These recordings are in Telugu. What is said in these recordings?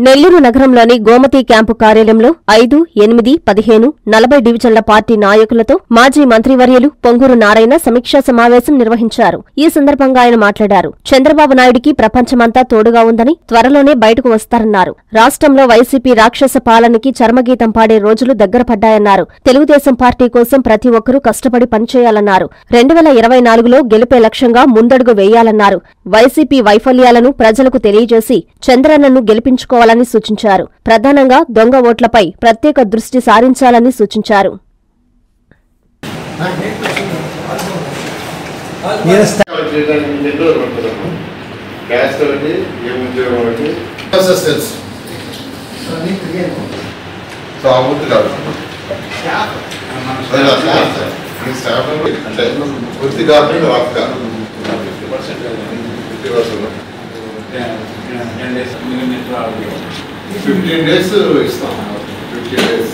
నెల్లూరు నగరంలోని గోమతి క్యాంపు కార్యాలయంలో ఐదు ఎనిమిది పదిహేను నలభై డివిజన్ల పార్టీ నాయకులతో మాజీ మంత్రివర్యులు పొంగూరు నారాయణ సమీక్షా సమావేశం నిర్వహించారు ఈ సందర్భంగా ఆయన మాట్లాడారు చంద్రబాబు నాయుడికి ప్రపంచమంతా తోడుగా ఉందని త్వరలోనే బయటకు వస్తారన్నారు రాష్ట్రంలో వైసీపీ రాక్షస పాలనకి చర్మగీతం పాడే రోజులు దగ్గర పడ్డాయన్నారు తెలుగుదేశం పార్టీ కోసం ప్రతి ఒక్కరూ కష్టపడి పనిచేయాలన్నారు రెండు వేల ఇరవై నాలుగులో గెలిపే లక్ష్యంగా ముందడుగు వేయాలన్నారు వైసీపీ వైఫల్యాలను ప్రజలకు తెలియజేసి చంద్రన్నను గెలిపించుకోవాలని సూచించారు ప్రధానంగా దొంగ ఓట్లపై ప్రత్యేక దృష్టి సారించాలని సూచించారు నేను స్థా- చేయడానికి ఎన్ని రోజులు పడుతుందమ్మా క్యాస్ట్ ఒకటి ఏం ఉద్యోగం ఒకటి అసిస్టెన్స్ సో ఆ వృత్తి కాదు అదే నా స్టాఫ్ సార్. మీ స్టాఫ్ అంటే వృత్తి కాకుండా వర్క్ కాదు ఫిఫ్టీ పర్సెంట్ ఫిఫ్టీన్ డేస్ ఇస్తాం ఫిఫ్టీన్ డేస్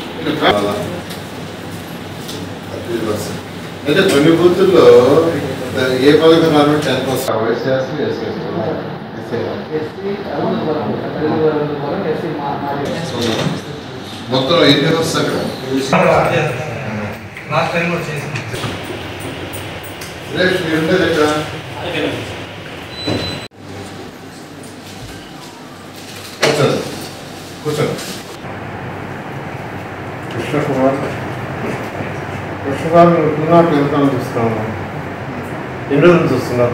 అయితే కొన్ని బూతుల్లో ఏ పథకం రాను టెన్ పర్సెంట్ అవాయిడ్ చేస్తే మొత్తం ఎన్ని వస్తాయి అక్కడ లాస్ట్ టైం కూడా చేసింది సురేష్ మీరు ఉండేది ఎక్కడ కూర్చోండి కూర్చోండి కృష్ణకుమార్ కృష్ణకుమార్ నువ్వు టూనాట్ వెళ్తాను చూస్తున్నాను ఎన్ని రోజులు చూస్తున్నావు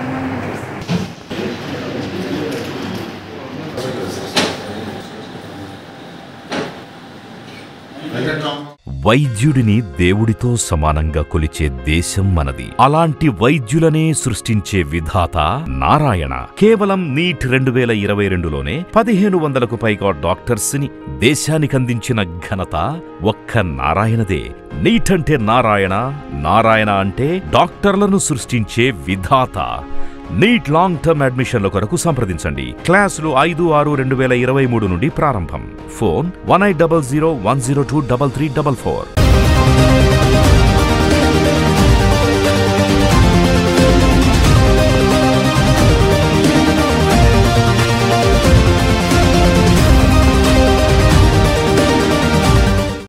వెంకట్రామ వైద్యుడిని దేవుడితో సమానంగా కొలిచే దేశం మనది అలాంటి వైద్యులనే సృష్టించే విధాత నారాయణ కేవలం నీట్ రెండు వేల ఇరవై రెండులోనే పదిహేను వందలకు పైగా డాక్టర్స్ ని దేశానికి అందించిన ఘనత ఒక్క నారాయణదే నీట్ అంటే నారాయణ నారాయణ అంటే డాక్టర్లను సృష్టించే విధాత నీట్ లాంగ్ టర్మ్ అడ్మిషన్ల కొరకు సంప్రదించండి క్లాసులు ఐదు ఆరు రెండు వేల ఇరవై మూడు నుండి ప్రారంభం phone one eight double zero one zero two double three double four